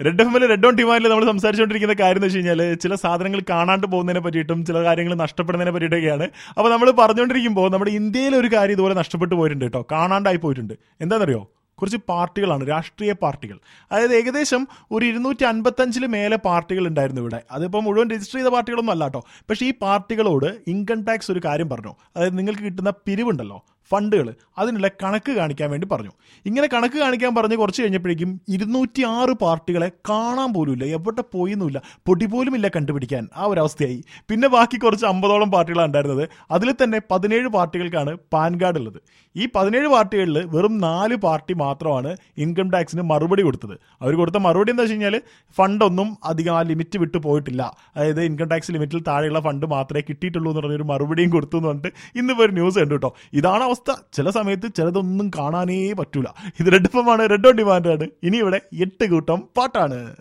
red F എമ്മിൽ red on ഡിമാൻഡിൽ നമ്മൾ സംസാരിച്ചുകൊണ്ടിരിക്കുന്ന കാര്യം എന്ന് വെച്ച് കഴിഞ്ഞാൽ ചില സാധനങ്ങൾ കാണാണ്ട് പോകുന്നതിനെ പറ്റിയിട്ടും ചില കാര്യങ്ങൾ നഷ്ടപ്പെടുന്നതിനെ പറ്റിയിട്ടൊക്കെയാണ് അപ്പോൾ നമ്മൾ പറഞ്ഞുകൊണ്ടിരിക്കുമ്പോൾ നമ്മുടെ ഇന്ത്യയിലെ ഒരു കാര്യം ഇതുപോലെ നഷ്ടപ്പെട്ടു പോയിട്ടുണ്ട് കേട്ടോ കാണാണ്ടായി പോയിട്ടുണ്ട് എന്താണെന്നറിയോ കുറച്ച് പാർട്ടികളാണ് രാഷ്ട്രീയ പാർട്ടികൾ അതായത് ഏകദേശം ഒരു ഇരുന്നൂറ്റി അൻപത്തഞ്ചിൽ മേലെ പാർട്ടികൾ ഉണ്ടായിരുന്നു ഇവിടെ അതിപ്പോൾ മുഴുവൻ രജിസ്റ്റർ ചെയ്ത പാർട്ടികളൊന്നും അല്ല കേട്ടോ പക്ഷേ ഈ പാർട്ടികളോട് ഇൻകം ടാക്സ് ഒരു കാര്യം പറഞ്ഞു അതായത് നിങ്ങൾക്ക് കിട്ടുന്ന പിരിവുണ്ടല്ലോ ഫണ്ടുകൾ അതിനുള്ള കണക്ക് കാണിക്കാൻ വേണ്ടി പറഞ്ഞു ഇങ്ങനെ കണക്ക് കാണിക്കാൻ പറഞ്ഞ് കുറച്ച് കഴിഞ്ഞപ്പോഴേക്കും ഇരുന്നൂറ്റി ആറ് പാർട്ടികളെ കാണാൻ പോലുമില്ല എവിടെ പോയിന്നുമില്ല പൊടി പോലും ഇല്ല കണ്ടുപിടിക്കാൻ ആ ഒരു അവസ്ഥയായി പിന്നെ ബാക്കി കുറച്ച് അമ്പതോളം പാർട്ടികളാണ് ഉണ്ടായിരുന്നത് അതിൽ തന്നെ പതിനേഴ് പാർട്ടികൾക്കാണ് പാൻ കാർഡ് ഉള്ളത് ഈ പതിനേഴ് പാർട്ടികളിൽ വെറും നാല് പാർട്ടി മാത്രമാണ് ഇൻകം ടാക്സിന് മറുപടി കൊടുത്തത് അവർ കൊടുത്ത മറുപടി എന്താ വെച്ച് കഴിഞ്ഞാൽ ഫണ്ടൊന്നും അധികം ആ ലിമിറ്റ് വിട്ടു പോയിട്ടില്ല അതായത് ഇൻകം ടാക്സ് ലിമിറ്റിൽ താഴെയുള്ള ഫണ്ട് മാത്രമേ കിട്ടിയിട്ടുള്ളൂ എന്ന് പറഞ്ഞൊരു മറുപടിയും കൊടുത്തു എന്ന് പറഞ്ഞിട്ട് ഇന്നിപ്പോൾ ഒരു ന്യൂസ് ഉണ്ട് കേട്ടോ ഇതാണ് അവസ്ഥ ചില സമയത്ത് ചിലതൊന്നും കാണാനേ പറ്റൂല ഇത് റെഡ് എഫ് ആണ് റെഡ് ഓൺ ഡിമാൻഡാണ് ഇനി ഇവിടെ എട്ട് കൂട്ടം പാട്ടാണ്